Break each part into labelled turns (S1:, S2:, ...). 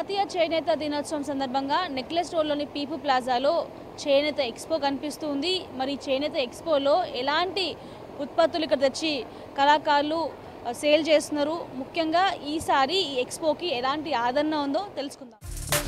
S1: జాతీయ చేనేత దినోత్సవం సందర్భంగా నెక్లెస్ రోడ్లోని పీపు ప్లాజాలో చేనేత ఎక్స్పో కనిపిస్తుంది మరి ఈ చేనేత ఎక్స్పోలో ఎలాంటి ఉత్పత్తులు ఇక్కడ తెచ్చి కళాకారులు ఆ, సేల్ చేస్తున్నారు ముఖ్యంగా ఈసారి ఈ ఎక్స్పోకి ఎలాంటి ఆదరణ ఉందో తెలుసుకుందాం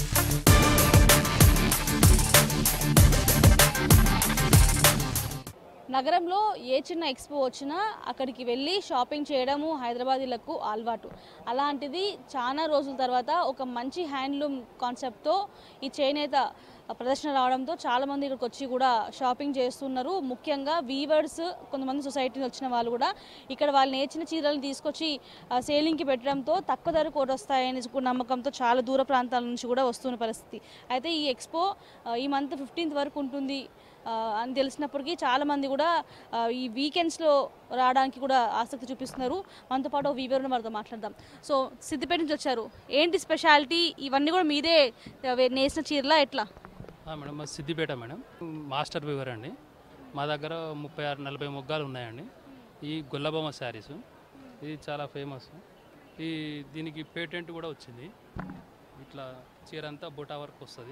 S1: నగరంలో ఏ చిన్న ఎక్స్పో వచ్చినా అక్కడికి వెళ్ళి షాపింగ్ చేయడము హైదరాబాదీలకు అలవాటు అలాంటిది చాలా రోజుల తర్వాత ఒక మంచి హ్యాండ్లూమ్ కాన్సెప్ట్తో ఈ చేనేత ప్రదర్శన రావడంతో చాలామంది ఇక్కడికి వచ్చి కూడా షాపింగ్ చేస్తున్నారు ముఖ్యంగా వీవర్స్ కొంతమంది సొసైటీ వచ్చిన వాళ్ళు కూడా ఇక్కడ వాళ్ళు నేర్చిన చీరలను తీసుకొచ్చి ఆ, సేలింగ్కి పెట్టడంతో తక్కువ ధరకు కూడా వస్తాయని కూడా నమ్మకంతో చాలా దూర ప్రాంతాల నుంచి కూడా వస్తున్న పరిస్థితి అయితే ఈ ఎక్స్పో ఆ, ఈ మంత్ ఫిఫ్టీన్త్ వరకు ఉంటుంది ఆ, అని తెలిసినప్పటికీ చాలామంది కూడా ఆ, ఈ వీకెండ్స్లో రావడానికి కూడా ఆసక్తి చూపిస్తున్నారు మనతో పాటు వీవర్ వారితో మాట్లాడదాం సో సిద్దిపేట నుంచి వచ్చారు ఏంటి స్పెషాలిటీ ఇవన్నీ కూడా మీదే ఆ, వే- నేసిన చీరలా ఎట్లా
S2: ఆ, మేడం మా సిద్దిపేట మేడం మాస్టర్ వివర్ అండి మా దగ్గర ముప్పై ఆరు నలభై మొగ్గాలు ఉన్నాయండి ఈ గొల్లబొమ్మ శారీస్ ఇది చాలా ఫేమస్ ఈ దీనికి పేటెంట్ కూడా వచ్చింది ఇట్లా చీర అంతా బుటా వర్క్ వస్తుంది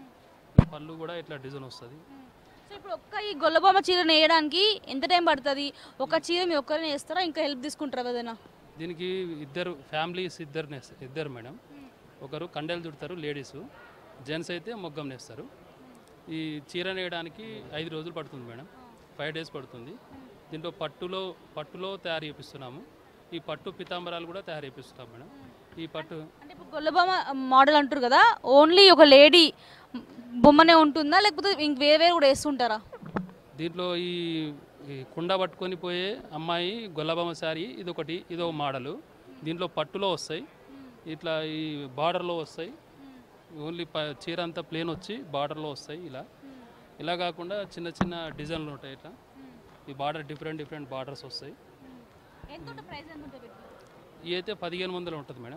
S2: పళ్ళు కూడా ఇట్లా డిజైన్ వస్తుంది
S1: సో ఇప్పుడు ఒక్క ఈ గొల్లబొమ్మ చీర నేయడానికి ఎంత టైం పడుతుంది ఒక చీర మీ ఒక్కరిని వేస్తారా ఇంకా హెల్ప్ తీసుకుంటారా ఏదైనా
S2: దీనికి ఇద్దరు ఫ్యామిలీస్ ఇద్దరు నేస్- ఇద్దరు మేడం ఒకరు కండెలు చుడతారు లేడీస్ జెంట్స్ అయితే మొగ్గం నేస్తారు ఈ చీర నేయడానికి ఐదు రోజులు పడుతుంది మేడం ఫైవ్ డేస్ పడుతుంది దీంట్లో పట్టులో పట్టులో తయారు చేపిస్తున్నాము ఈ పట్టు పితాంబరాలు కూడా తయారు చేపిస్తున్నాం మేడం ఈ పట్టు
S1: అంటే ఇప్పుడు గొల్లబొమ్మ మోడల్ అంటారు కదా ఓన్లీ ఒక లేడీ బొమ్మనే ఉంటుందా లేకపోతే ఇంక వేరే వేరే కూడా వేస్తుంటారా
S2: దీంట్లో ఈ ఈ కుండ పట్టుకొని పోయే అమ్మాయి గొల్లబొమ్మ శారీ ఇది ఒకటి ఇది ఒక మోడలు దీంట్లో పట్టులో వస్తాయి ఇట్లా ఈ బార్డర్లో వస్తాయి ఓన్లీ ప చీర అంతా ప్లేన్ వచ్చి బార్డర్లో వస్తాయి ఇలా ఇలా కాకుండా చిన్న చిన్న డిజైన్లు ఉంటాయి ఇట్లా ఈ బార్డర్ డిఫరెంట్ డిఫరెంట్ బార్డర్స్ వస్తాయి
S1: ఎంత ప్రైస్ ఎంత ఉంటుంది
S2: ఇవి అయితే పదిహేను వందలు ఉంటుంది మేడం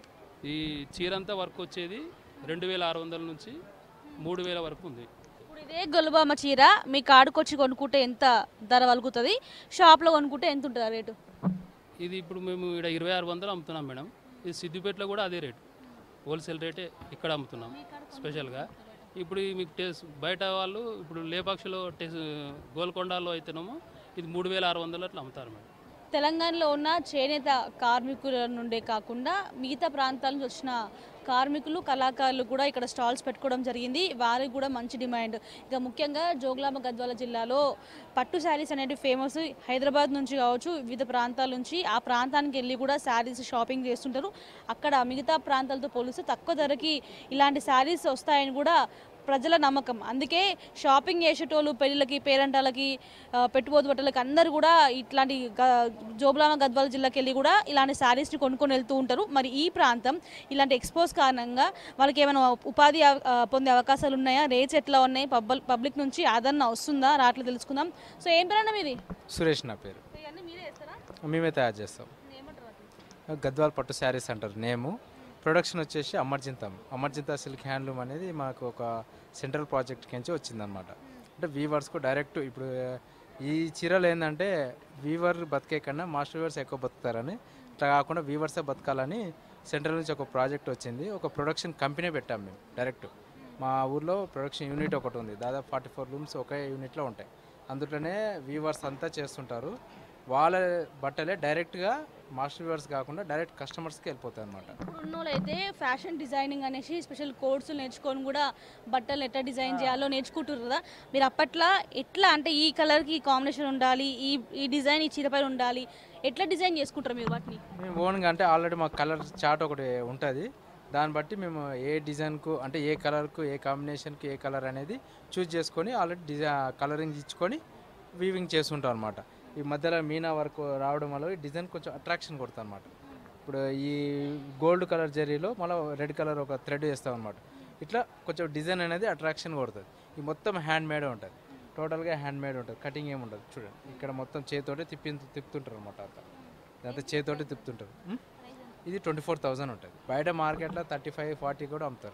S2: ఈ చీర అంతా వర్క్ వచ్చేది రెండు వేల ఆరు వందల నుంచి మూడు వేల వరకు ఉంది
S1: ఇప్పుడు ఇదే గొల్లబామ చీర మీ కాడుకొచ్చి కొనుక్కుంటే ఎంత ధర వలుకుతుంది షాప్లో కొనుక్కుంటే ఎంత ఉంటుంది రేటు
S2: ఇది ఇప్పుడు మేము ఇక్కడ ఇరవై ఆరు వందలు అమ్ముతున్నాం మేడం ఇది సిద్దిపేటలో కూడా అదే రేటు హోల్సేల్ రేటే ఇక్కడ అమ్ముతున్నాం స్పెషల్గా ఇప్పుడు ఈ మీకు టేస్ట్ బయట వాళ్ళు ఇప్పుడు లేపాక్షిలో టేస్ గోల్కొండలో అయితేనేమో ఇది మూడు వేల ఆరు వందలు అట్లా అమ్ముతారు మేడం
S1: తెలంగాణలో ఉన్న చేనేత కార్మికుల నుండే కాకుండా మిగతా ప్రాంతాల నుంచి వచ్చిన కార్మికులు కళాకారులు కూడా ఇక్కడ స్టాల్స్ పెట్టుకోవడం జరిగింది వారికి కూడా మంచి డిమాండ్ ఇక ముఖ్యంగా జోగులాంబ గద్వాల జిల్లాలో పట్టు శారీస్ అనేవి ఫేమస్ హైదరాబాద్ నుంచి కావచ్చు వివిధ ప్రాంతాల నుంచి ఆ ప్రాంతానికి వెళ్ళి కూడా శారీస్ షాపింగ్ చేస్తుంటారు అక్కడ మిగతా ప్రాంతాలతో పోలిస్తే తక్కువ ధరకి ఇలాంటి శారీస్ వస్తాయని కూడా ప్రజల నమ్మకం అందుకే షాపింగ్ చేసేటోళ్ళు పెళ్ళిళ్ళకి పేరంటాలకి ఆ, పెట్టుబడి బట్టలకి అందరూ కూడా ఇట్లాంటి గ- జోబులామ గద్వాల జిల్లాకి వెళ్ళి కూడా ఇలాంటి శారీస్ని కొనుక్కొని వెళ్తూ ఉంటారు మరి ఈ ప్రాంతం ఇలాంటి ఎక్స్పోజ్ కారణంగా వాళ్ళకి ఏమైనా ఉపాధి అవ- ఆ, పొందే అవకాశాలు ఉన్నాయా రేట్స్ ఎట్లా ఉన్నాయి పబ్లిక్ పబ్లిక్ నుంచి ఆదరణ వస్తుందా రాట్లు తెలుసుకుందాం సో ఏం పేరన్నా మీది
S3: సురేష్ నా పేరు
S1: ఇవన్నీ మీరే వేస్తారా
S3: మేమే తయారు చేస్తాం
S1: ఏమంటారు వాటిని?
S3: గద్వాల్ పట్టు శారీస్ అంటారు నేము ప్రొడక్షన్ వచ్చేసి అమర్జింతాం అమర్జింతా సిల్క్ హ్యాండ్లూమ్ అనేది మాకు ఒక సెంట్రల్ ప్రాజెక్ట్ కించి వచ్చిందనమాట అంటే వీవర్స్కు డైరెక్ట్ ఇప్పుడు ఈ చీరలు ఏంటంటే వీవర్ బతికే కన్నా మాస్టర్ వీవర్స్ ఎక్కువ బతుకుతారని ఇట్లా కాకుండా వీవర్సే బతకాలని సెంట్రల్ నుంచి ఒక ప్రాజెక్ట్ వచ్చింది ఒక ప్రొడక్షన్ కంపెనీ పెట్టాం మేము డైరెక్ట్ మా ఊర్లో ప్రొడక్షన్ యూనిట్ ఒకటి ఉంది దాదాపు ఫార్టీ ఫోర్ రూమ్స్ ఒకే యూనిట్లో ఉంటాయి అందులోనే వీవర్స్ అంతా చేస్తుంటారు వాళ్ళ బట్టలే డైరెక్ట్గా మాస్టర్ వ్యూవర్స్ కాకుండా డైరెక్ట్ కస్టమర్స్కి వెళ్ళిపోతాయి అనమాట
S1: ఇప్పుడు ఉన్నోళ్ళు అయితే ఫ్యాషన్ డిజైనింగ్ అనేసి స్పెషల్ కోర్సులు నేర్చుకొని కూడా బట్టలు ఎట్లా డిజైన్ చేయాలో నేర్చుకుంటారు కదా మీరు అప్పట్లో ఎట్లా అంటే ఈ కలర్కి ఈ కాంబినేషన్ ఉండాలి ఈ ఈ డిజైన్ ఈ చీరపై ఉండాలి ఎట్లా డిజైన్ చేసుకుంటారు మీరు వాటిని
S3: మేము ఓన్గా అంటే ఆల్రెడీ మాకు కలర్ చార్ట్ ఒకటి ఉంటుంది దాన్ని బట్టి మేము ఏ డిజైన్కు అంటే ఏ కలర్కు ఏ కాంబినేషన్కి ఏ కలర్ అనేది చూస్ చేసుకొని ఆల్రెడీ డిజై కలరింగ్ ఇచ్చుకొని వీవింగ్ చేస్తుంటాం అనమాట ఈ మధ్యలో మీనా వర్క్ రావడం వల్ల ఈ డిజైన్ కొంచెం అట్రాక్షన్ కొడుతుంది అనమాట ఇప్పుడు ఈ గోల్డ్ కలర్ జరీలో మళ్ళీ రెడ్ కలర్ ఒక థ్రెడ్ వేస్తాం అనమాట ఇట్లా కొంచెం డిజైన్ అనేది అట్రాక్షన్ కొడుతుంది ఈ మొత్తం హ్యాండ్ మేడే ఉంటుంది టోటల్గా హ్యాండ్ మేడ్ ఉంటుంది కటింగ్ ఏమి ఉండదు చూడండి ఇక్కడ మొత్తం చేతితోటి తిప్పి తిప్పుతుంటారు అనమాట అంతా ఇదంతా చేతితోటి తిప్పుతుంటారు ఉం? ఇది ట్వంటీ ఫోర్ థౌజండ్ ఉంటుంది బయట మార్కెట్లో థర్టీ ఫైవ్ ఫార్టీ కూడా అమ్ముతారు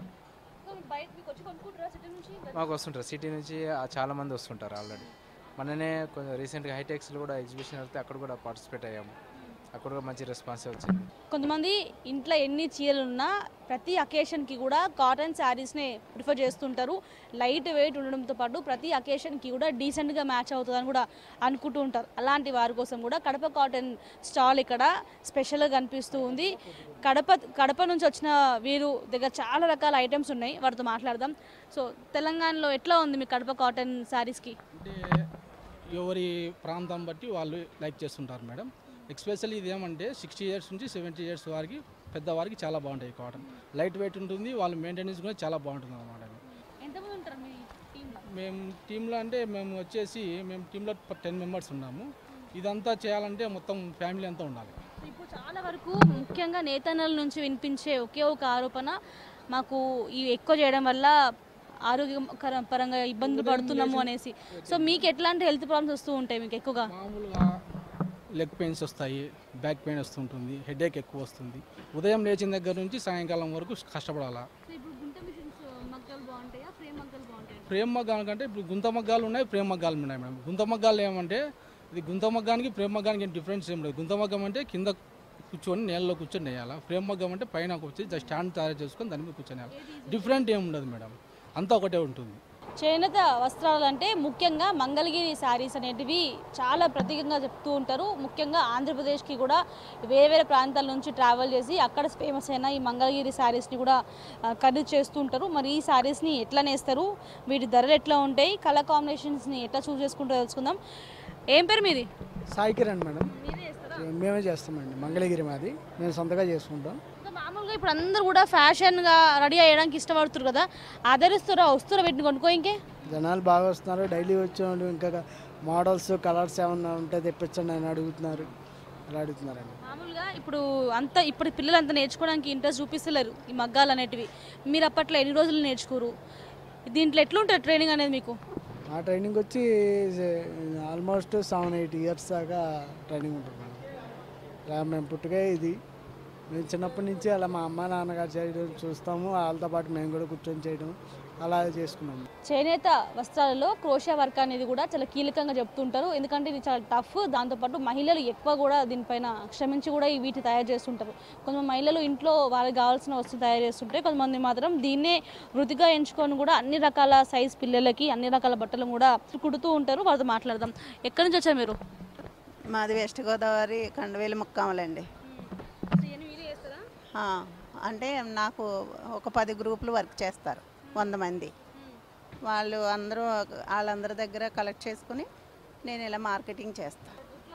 S1: బయట మీకు వచ్చి కొనుక్కుంటారా సిటీ నుంచి
S3: మాకు వస్తుంటారు సిటీ నుంచి ఆ చాలా మంది వస్తుంటారు ఆల్రెడీ మననే కొంచెం రీసెంట్గా హైటెక్స్లో కూడా ఎగ్జిబిషన్ వెళ్తే అక్కడ కూడా పార్టిసిపేట్ అయ్యాము అక్కడ కూడా మంచి రెస్పాన్స్ వచ్చింది
S1: కొంతమంది ఇంట్లో ఎన్ని చీరలు ఉన్నా ప్రతి అకేషన్కి కూడా కాటన్ శారీస్నే ప్రిఫర్ చేస్తుంటారు లైట్ వెయిట్ ఉండడంతో పాటు ప్రతి అకేషన్కి కూడా డీసెంట్గా మ్యాచ్ అవుతుందని కూడా అనుకుంటూ ఉంటారు అలాంటి వారి కోసం కూడా కడప కాటన్ స్టాల్ ఇక్కడ స్పెషల్గా కనిపిస్తూ ఉంది కడప కడప నుంచి వచ్చిన వీరు దగ్గర చాలా రకాల ఐటమ్స్ ఉన్నాయి వారితో మాట్లాడదాం సో తెలంగాణలో ఎట్లా ఉంది మీ కడప కాటన్ శారీస్కి
S4: అంటే ఎవరి ప్రాంతం బట్టి వాళ్ళు లైక్ చేస్తుంటారు మేడం ఎక్స్పెషల్లీ ఇది ఏమంటే సిక్స్టీ ఇయర్స్ నుంచి సెవెంటీ ఇయర్స్ వారికి పెద్దవారికి చాలా బాగుంటాయి కాటన్ లైట్ వెయిట్ ఉంటుంది వాళ్ళ మెయింటెనెన్స్ కూడా చాలా బాగుంటుంది అన్నమాట
S1: ఎంతమంది ఉంటారు మీ టీంలో
S4: మేము టీంలో అంటే మేము వచ్చేసి మేము టీంలో టెన్ మెంబర్స్ ఉన్నాము ఇదంతా చేయాలంటే మొత్తం ఫ్యామిలీ అంతా ఉండాలి
S1: ఇప్పుడు చాలా వరకు ముఖ్యంగా నేతన్నల నుంచి వినిపించే ఒకే ఒక ఆరోపణ మాకు ఈ ఎక్కువ చేయడం వల్ల ఆరోగ్యకర పరంగా ఇబ్బందులు పడుతున్నాము అనేసి సో మీకు ఎట్లాంటి హెల్త్ ప్రాబ్లమ్స్ వస్తూ ఉంటాయి మీకు ఎక్కువగా
S4: మామూలుగా లెగ్ పెయిన్స్ వస్తాయి బ్యాక్ పెయిన్ వస్తుంటుంది హెడేక్ ఎక్కువ వస్తుంది ఉదయం లేచిన దగ్గర నుంచి సాయంకాలం వరకు కష్టపడాలా
S1: ఇప్పుడు గుంట మిషన్స్ మగ్గలు బాగుంటాయా ఫ్రేమ్ మగ్గలు బాగుంటాయి
S4: ప్రేమ మగ్గాల కంటే ఇప్పుడు గుంత మగ్గాలు ఉన్నాయి ప్రేమ మగ్గాలు ఉన్నాయి మేడం గుంత మగ్గాలు ఏమంటే ఇది గుంత మగ్గానికి ప్రేమ మగ్గానికి ఏం డిఫరెన్స్ ఏం లేదు గుంత మగ్గం అంటే కింద కూర్చొని నేలలో కూర్చొని వేయాలా ప్రేమ మగ్గం అంటే పైన వచ్చి జస్ట్ స్టాండ్ తయారు చేసుకొని దాని మీద కూర్చొని వేయాలి డిఫరెంట్ ఏం ఉండదు మేడం అంతా ఒకటే ఉంటుంది
S1: చేనేత వస్త్రాలు అంటే ముఖ్యంగా మంగళగిరి శారీస్ అనేటివి చాలా ప్రత్యేకంగా చెప్తూ ఉంటారు ముఖ్యంగా ఆంధ్రప్రదేశ్కి కూడా వేరే వేరే ప్రాంతాల నుంచి ట్రావెల్ చేసి అక్కడ ఫేమస్ అయిన ఈ మంగళగిరి శారీస్ని కూడా ఆ, ఖరీదు చేస్తూ ఉంటారు మరి ఈ శారీస్ని ఎట్లా నేస్తారు వీటి ధరలు ఎట్లా ఉంటాయి కలర్ కాంబినేషన్స్ని ఎట్లా చూస్ చేసుకుంటూ తెలుసుకుందాం ఏం పేరు మీది
S5: సాయి కిరణ్ మేడం మేమే చేస్తామండి మంగళగిరి మాది మేము సొంతగా చేసుకుంటాం
S1: ఇంకా మామూలుగా ఇప్పుడు అందరూ కూడా ఫ్యాషన్గా రెడీ అయ్యడానికి ఇష్టపడుతున్నారు కదా ఆదరిస్తారా వస్తారా వీటిని కొనుక్కో ఇంకే
S5: జనాలు బాగా వస్తున్నారు డైలీ వచ్చేవాళ్ళు ఇంకా మోడల్స్ కలర్స్ ఏమన్నా ఉంటే తెప్పించండి అని అడుగుతున్నారు అలా అడుగుతున్నారండి
S1: మామూలుగా ఇప్పుడు అంతా ఇప్పుడు పిల్లలు అంతా నేర్చుకోవడానికి ఇంట్రెస్ట్ చూపిస్తలేరు ఈ మగ్గాలు అనేటివి మీరు అప్పట్లో ఎన్ని రోజులు నేర్చుకోరు దీంట్లో ఎట్లుంటుంది ట్రైనింగ్ అనేది మీకు
S5: మా ట్రైనింగ్ వచ్చి ఆల్మోస్ట్ సెవెన్ ఎయిట్ ఇయర్స్ దాకా ట్రైనింగ్ ఉంటుంది మేడం ఇలా మేము పుట్టుకే ఇది మేము చిన్నప్పటి నుంచి అలా మా అమ్మ నాన్నగారు చేయడం చూస్తాము వాళ్ళతో పాటు మేము కూడా కూర్చొని చేయడం అలా చేసుకున్నాము
S1: చేనేత వస్త్రాలలో క్రోషియా వర్క్ అనేది కూడా చాలా కీలకంగా చెప్తుంటారు ఎందుకంటే ఇది చాలా టఫ్ దాంతోపాటు మహిళలు ఎక్కువ కూడా దీనిపైన శ్రమించి కూడా ఈ వీటిని తయారు చేస్తుంటారు కొంతమంది మహిళలు ఇంట్లో వాళ్ళకి కావాల్సిన వస్తువులు తయారు చేస్తుంటే కొంతమంది మాత్రం దీన్నే వృత్తిగా ఎంచుకొని కూడా అన్ని రకాల సైజ్ పిల్లలకి అన్ని రకాల బట్టలు కూడా కుడుతూ ఉంటారు వాళ్ళతో మాట్లాడదాం ఎక్కడి నుంచి వచ్చారు మీరు
S6: మాది వెస్ట్ గోదావరి కండవేలి ముక్కామలండి ఆ, అంటే నాకు ఒక పది గ్రూపులు వర్క్ చేస్తారు వంద మంది వాళ్ళు అందరూ వాళ్ళందరి దగ్గర కలెక్ట్ చేసుకుని నేను ఇలా మార్కెటింగ్ చేస్తాను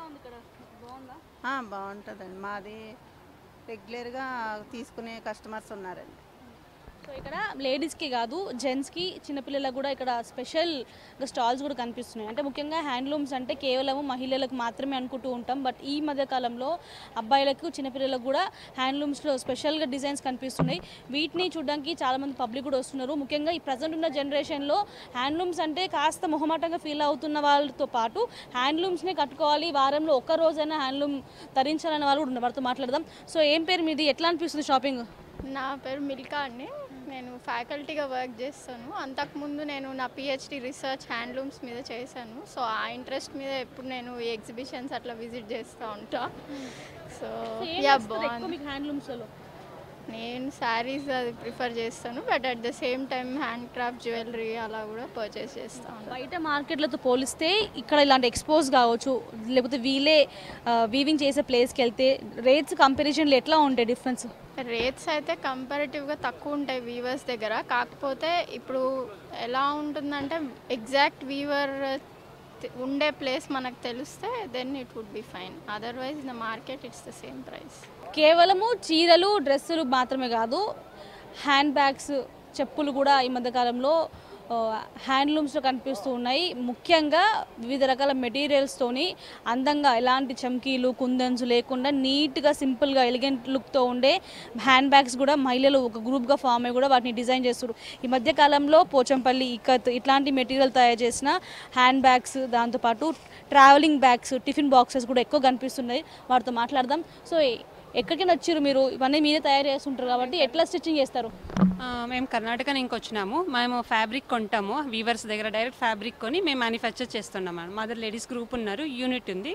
S6: బాగుంటుందండి మాది రెగ్యులర్గా తీసుకునే కస్టమర్స్ ఉన్నారండి
S1: సో ఇక్కడ లేడీస్కి కాదు జెంట్స్కి చిన్నపిల్లలకు కూడా ఇక్కడ స్పెషల్ స్టాల్స్ కూడా కనిపిస్తున్నాయి అంటే ముఖ్యంగా హ్యాండ్లూమ్స్ అంటే కేవలం మహిళలకు మాత్రమే అనుకుంటూ ఉంటాం బట్ ఈ మధ్య కాలంలో అబ్బాయిలకు చిన్నపిల్లలకు కూడా హ్యాండ్లూమ్స్లో స్పెషల్గా డిజైన్స్ కనిపిస్తున్నాయి వీటిని చూడడానికి చాలామంది పబ్లిక్ కూడా వస్తున్నారు ముఖ్యంగా ఈ ప్రజెంట్ ఉన్న జనరేషన్లో హ్యాండ్లూమ్స్ అంటే కాస్త మొహమాటంగా ఫీల్ అవుతున్న వాళ్ళతో పాటు హ్యాండ్లూమ్స్నే కట్టుకోవాలి వారంలో ఒక్క రోజైనా హ్యాండ్లూమ్ ధరించాలని వాళ్ళు కూడా ఉన్నారు వారితో మాట్లాడదాం సో ఏం పేరు మీది ఎట్లా అనిపిస్తుంది షాపింగ్
S7: నా పేరు మిల్కా అండి నేను ఫ్యాకల్టీగా వర్క్ చేస్తాను అంతకుముందు నేను నా పిహెచ్డి రీసెర్చ్ హ్యాండ్లూమ్స్ మీద చేశాను సో ఆ ఇంట్రెస్ట్ మీద ఎప్పుడు నేను ఈ ఎగ్జిబిషన్స్ అట్లా విజిట్ చేస్తూ ఉంటా సో యా బాగుంది
S1: మీకు హ్యాండ్లూమ్స్లో
S7: నేను శారీస్ అది ప్రిఫర్ చేస్తాను but at the same time handcraft jewellery అలా కూడా పర్చేస్ చేస్తాను
S1: బయట మార్కెట్లతో పోలిస్తే ఇక్కడ ఇలాంటి ఎక్స్పోజ్ కావచ్చు లేకపోతే వీలే వీవింగ్ చేసే ప్లేస్కి వెళ్తే రేట్స్ కంపారిజన్లో ఎట్లా ఉంటాయి డిఫరెన్స్
S7: రేట్స్ అయితే కంపారిటివ్గా తక్కువ ఉంటాయి వీవర్స్ దగ్గర కాకపోతే ఇప్పుడు ఎలా ఉంటుందంటే ఎగ్జాక్ట్ వీవర్ ఉండే ప్లేస్ మనకు తెలిస్తే then it would be fine otherwise in the market it's the same price
S1: కేవలము చీరలు డ్రెస్సులు మాత్రమే కాదు హ్యాండ్ బ్యాగ్స్ చెప్పులు కూడా ఈ మధ్యకాలంలో హ్యాండ్లూమ్స్లో కనిపిస్తూ ఉన్నాయి ముఖ్యంగా వివిధ రకాల మెటీరియల్స్తోని అందంగా ఎలాంటి చమ్కీలు కుందన్స్ లేకుండా నీట్గా సింపుల్గా ఎలిగెంట్ లుక్తో ఉండే హ్యాండ్ బ్యాగ్స్ కూడా మహిళలు ఒక గ్రూప్గా ఫామ్ అయ్యి కూడా వాటిని డిజైన్ చేస్తారు ఈ మధ్య కాలంలో పోచంపల్లి ఇక్కత్ ఇట్లాంటి మెటీరియల్ తయారు చేసిన హ్యాండ్ బ్యాగ్స్ దాంతోపాటు ట్రావెలింగ్ బ్యాగ్స్ టిఫిన్ బాక్సెస్ కూడా ఎక్కువ కనిపిస్తున్నాయి వాటితో మాట్లాడదాం సో ఎక్కడికైనా వచ్చారు మీరు ఇవన్నీ మీరే తయారు చేస్తుంటారు కాబట్టి ఎట్లా స్టిచ్చింగ్ చేస్తారు
S8: ఆ, మేము కర్ణాటక నుంచి వచ్చినాము మేము ఫ్యాబ్రిక్ కొంటాము వీవర్స్ దగ్గర డైరెక్ట్ ఫ్యాబ్రిక్ కొని మేము మ్యానుఫ్యాక్చర్ చేస్తున్నాం మేడం మా దగ్గర లేడీస్ గ్రూప్ ఉన్నారు యూనిట్ ఉంది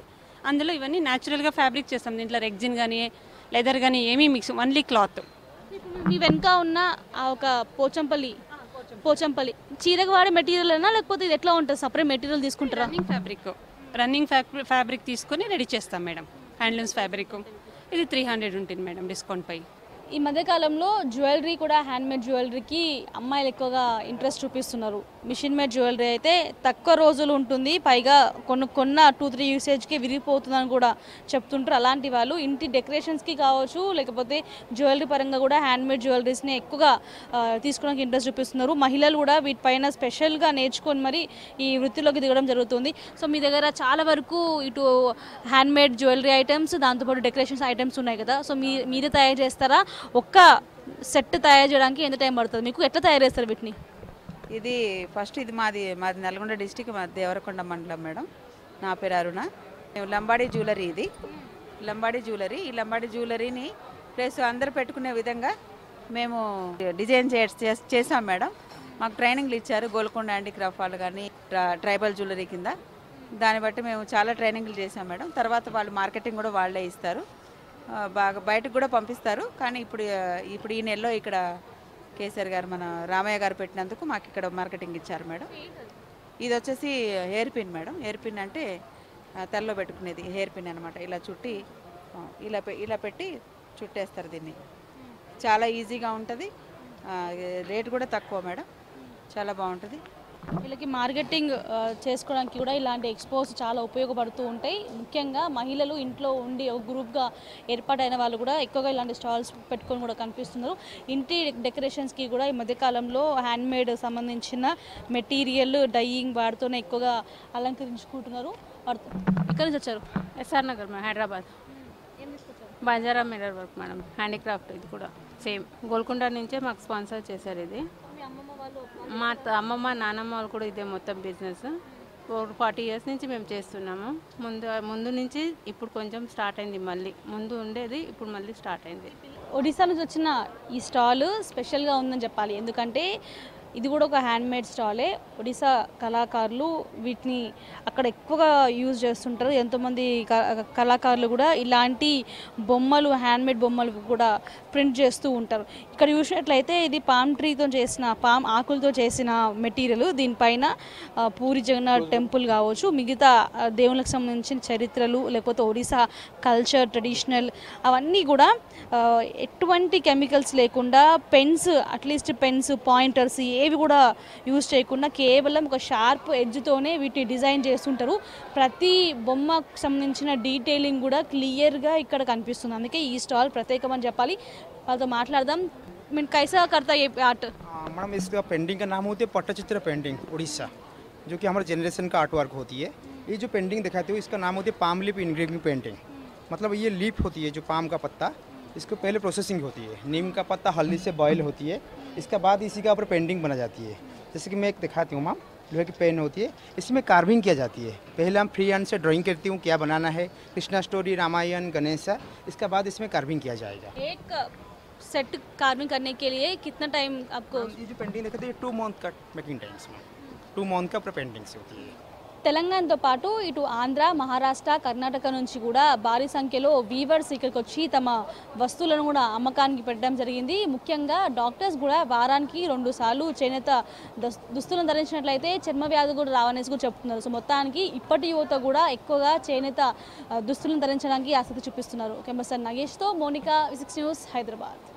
S8: అందులో ఇవన్నీ న్యాచురల్గా ఫ్యాబ్రిక్ చేస్తాం దీంట్లో రెగ్జిన్ కానీ లెదర్ కానీ ఏమీ మిక్స్ ఓన్లీ క్లాత్
S1: ఇప్పుడు మీ వెనక ఉన్న ఆ ఒక పోచంపల్లి పోచంపల్లి చీరకు వాడే మెటీరియల్ అయినా లేకపోతే ఇది ఎట్లా ఉంటుంది సపరేట్ మెటీరియల్ తీసుకుంటారా
S8: రన్నింగ్ ఫ్యాబ్రిక్ రన్నింగ్ ఫ్యాబ్రిక్ తీసుకొని రెడీ చేస్తాం మేడం హ్యాండ్లూమ్స్ ఫ్యాబ్రిక్ ఇది త్రీ హండ్రెడ్ ఉంటుంది మేడం డిస్కౌంట్ పై
S1: ఈ మధ్యకాలంలో జ్యువెలరీ కూడా హ్యాండ్మేడ్ జ్యువెలరీకి అమ్మాయిలు ఎక్కువగా ఇంట్రెస్ట్ చూపిస్తున్నారు మిషన్ మేడ్ జ్యువెలరీ అయితే తక్కువ రోజులు ఉంటుంది పైగా కొన్ని కొన్న టూ త్రీ యూసేజ్కి విరిగిపోతుందని కూడా చెప్తుంటారు అలాంటి వాళ్ళు ఇంటి డెకరేషన్స్కి కావచ్చు లేకపోతే జ్యువెలరీ పరంగా కూడా హ్యాండ్మేడ్ జ్యువెలరీస్ని ఎక్కువగా ఆ, తీసుకోవడానికి ఇంట్రెస్ట్ చూపిస్తున్నారు మహిళలు కూడా వీటిపైన స్పెషల్గా నేర్చుకొని మరి ఈ వృత్తిలోకి దిగడం జరుగుతుంది సో మీ దగ్గర చాలా వరకు ఇటు హ్యాండ్మేడ్ జ్యువెలరీ ఐటమ్స్ దాంతోపాటు డెకరేషన్స్ ఐటమ్స్ ఉన్నాయి కదా సో మీ మీరే తయారు చేస్తారా ఒక్క సెట్ తయారు చేయడానికి ఎంత టైం పడుతుంది మీకు ఎట్లా తయారు చేస్తారు వీటిని
S9: ఇది ఫస్ట్ ఇది మాది మాది నల్గొండ డిస్టిక్ మాది దేవరకొండ మండలం మేడం నా పేరు అరుణ మేము లంబాడీ జ్యువెలరీ ఇది లంబాడీ జ్యువెలరీ ఈ లంబాడీ జ్యువెలరీని ప్లస్ అందరు పెట్టుకునే విధంగా మేము డిజైన్ చే చేస్- చేసాం మేడం మాకు ట్రైనింగ్లు ఇచ్చారు గోల్కొండ హ్యాండీక్రాఫ్ట్ వాళ్ళు కానీ ట్రా- ట్రైబల్ జ్యువెలరీ కింద దాన్ని బట్టి మేము చాలా ట్రైనింగ్లు చేసాం మేడం తర్వాత వాళ్ళు మార్కెటింగ్ కూడా వాళ్ళే ఇస్తారు ఆ, బాగా బయటకు కూడా పంపిస్తారు కానీ ఇప్పుడు ఆ, ఇప్పుడు ఈ నెలలో ఇక్కడ కేసీఆర్ గారు మన రామయ్య గారు పెట్టినందుకు మాకు ఇక్కడ మార్కెటింగ్ ఇచ్చారు మేడం ఇది వచ్చేసి hair pin madam hair pin అంటే ఆ, తలలో పెట్టుకునేది హెయిర్ పిన్ అనమాట ఇలా చుట్టి ఆ, ఇలా పె- ఇలా పెట్టి చుట్టేస్తారు దీన్ని చాలా ఈజీగా ఉంటుంది రేట్ కూడా తక్కువ మేడం చాలా బాగుంటుంది
S1: వీళ్ళకి మార్కెటింగ్ ఆ, చేసుకోవడానికి కూడా ఇలాంటి ఎక్స్పోస్ చాలా ఉపయోగపడుతూ ఉంటాయి ముఖ్యంగా మహిళలు ఇంట్లో ఉండి ఒక గ్రూప్గా ఏర్పాటైన వాళ్ళు కూడా ఎక్కువగా ఇలాంటి స్టాల్స్ పెట్టుకొని కూడా కనిపిస్తున్నారు ఇంటి డెకరేషన్స్కి కూడా ఈ మధ్యకాలంలో హ్యాండ్మేడ్ సంబంధించిన మెటీరియల్ డైయింగ్ వాడుతూనే ఎక్కువగా అలంకరించుకుంటున్నారు వాడుతూ ఎక్కడి నుంచి వచ్చారు
S10: S R Nagar madam Hyderabad Banjara mirror work madam handicraft ఇది కూడా సేమ్ గోల్కొండ నుంచే మాకు స్పాన్సర్ చేశారు ఇది మా త- అమ్మమ్మ నానమ్మ వాళ్ళు కూడా ఇదే మొత్తం బిజినెస్ ఫోర్ ఫార్టీ ఇయర్స్ నుంచి మేము చేస్తున్నాము ముందు ముందు నుంచి ఇప్పుడు కొంచెం స్టార్ట్ అయింది మళ్ళీ ముందు ఉండేది ఇప్పుడు మళ్ళీ స్టార్ట్ అయింది
S1: ఒడిశా నుంచి వచ్చిన ఈ స్టాల్ స్పెషల్గా ఉందని చెప్పాలి ఎందుకంటే ఇది కూడా ఒక హ్యాండ్మేడ్ స్టాలే ఒడిశా కళాకారులు వీటిని అక్కడ ఎక్కువగా యూజ్ చేస్తుంటారు ఎంతోమంది క- కళాకారులు కూడా ఇలాంటి బొమ్మలు హ్యాండ్మేడ్ బొమ్మలు కూడా ప్రింట్ చేస్తూ ఉంటారు ఇక్కడ చూసినట్లయితే ఇది పామ్ ట్రీతో చేసిన పామ్ ఆకులతో చేసిన మెటీరియల్ దీనిపైన ఆ, పూరి జగన్నాథ్ టెంపుల్ కావచ్చు మిగతా ఆ, దేవుళ్ళకి సంబంధించిన చరిత్రలు లేకపోతే ఒడిశా కల్చర్ ట్రెడిషనల్ అవన్నీ కూడా ఆ, ఎటువంటి కెమికల్స్ లేకుండా పెన్స్ అట్లీస్ట్ పెన్స్ పాయింటర్స్ ఏవి కూడా యూజ్ చేయకుండా కేవలం ఒక షార్ప్ ఎడ్జ్తోనే వీటిని డిజైన్ చేస్తుంటారు ప్రతి బొమ్మకు సంబంధించిన డీటెయిలింగ్ కూడా క్లియర్గా ఇక్కడ కనిపిస్తుంది అందుకే ఈ స్టాల్ ప్రత్యేకమని చెప్పాలి వాళ్ళతో మాట్లాడదాం మీన్ కైసా కర్తా ఏ ఆర్ట్
S11: हाँ, मैडम इसका पेंटिंग का नाम होती है पट्टचित्र पेंटिंग उड़ीसा जो कि हमारे जनरेशन का आर्ट वर्क होती है ये जो पेंटिंग दिखाते हो इसका नाम होती है पाम लिप इनग्रेविंग पेंटिंग मतलब ये लीप होती है जो पाम का पत्ता इसको पहले प्रोसेसिंग होती है नीम का पत्ता हल्दी से बॉयल होती है इसके बाद इसी का ऊपर पेंटिंग बना जाती है जैसे कि मैं एक दिखाती हूँ मैम लोहे की पेन होती है इसमें कार्विंग किया जाती है पहले हम फ्री हैंड से ड्राइंग करती हूँ क्या बनाना है कृष्णा स्टोरी रामायण गणेश इसके बाद इसमें कार्विंग किया जाएगा
S1: एक सेट कार्विंग करने के लिए कितना टाइम आपको
S11: ये जो पेंटिंग दिखाते हैं टू मंथ का मेकिंग टाइम्स में टू मंथ का पूरा पेंटिंग्स होती है
S1: తెలంగాణతో పాటు ఇటు ఆంధ్ర మహారాష్ట్ర కర్ణాటక నుంచి కూడా భారీ సంఖ్యలో వీవర్స్ ఇక్కడికి వచ్చి తమ వస్తువులను కూడా అమ్మకానికి పెట్టడం జరిగింది ముఖ్యంగా డాక్టర్స్ కూడా వారానికి రెండు సార్లు చేనేత దస్- దుస్తులను ధరించినట్లయితే చర్మ వ్యాధి కూడా రావనేసి కూడా చెప్తున్నారు సో మొత్తానికి ఇప్పటి యువత కూడా ఎక్కువగా చేనేత ఆ, దుస్తులను ధరించడానికి ఆసక్తి చూపిస్తున్నారు కెమెరా నగేష్తో మోనికా సిక్స్ న్యూస్ హైదరాబాద్